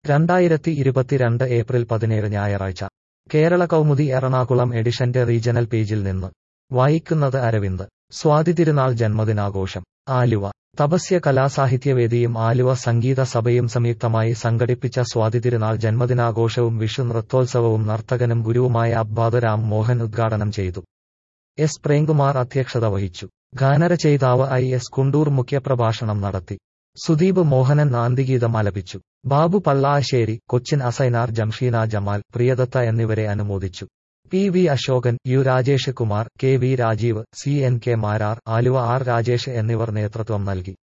രണ്ടായിരത്തി ഇരുപത്തിരണ്ട് ഏപ്രിൽ പതിനേഴ് ഞായറാഴ്ച കേരള കൗമുദി എറണാകുളം എഡിഷന്റെ റീജണൽ പേജിൽ നിന്ന് വായിക്കുന്നത് അരവിന്ദ് സ്വാതി തിരുനാൾ ജന്മദിനാഘോഷം ആലുവ തപസ്യ കലാസാഹിത്യവേദിയും ആലുവ സംഗീത സഭയും സംയുക്തമായി സംഘടിപ്പിച്ച സ്വാതി തിരുനാൾ ജന്മദിനാഘോഷവും വിഷു നൃത്തോത്സവവും നർത്തകനും ഗുരുവുമായ അബ്ബാദ് രാം മോഹൻ ഉദ്ഘാടനം ചെയ്തു എസ് പ്രേംകുമാർ അധ്യക്ഷത വഹിച്ചു ഗാനരചയിതാവ് ഐ എസ് കുണ്ടൂർ മുഖ്യപ്രഭാഷണം നടത്തി സുദീപ് മോഹനൻ നാന്തിഗീതം ആലപിച്ചു ബാബു പള്ളാശ്ശേരി കൊച്ചിൻ അസൈനാർ ജംഷീന ജമാൽ പ്രിയദത്ത എന്നിവരെ അനുമോദിച്ചു P V Ashokan U Rajesh Kumar K V Rajeev C N K Marar Aluva R Rajesh എന്നിവർ നേതൃത്വം നൽകി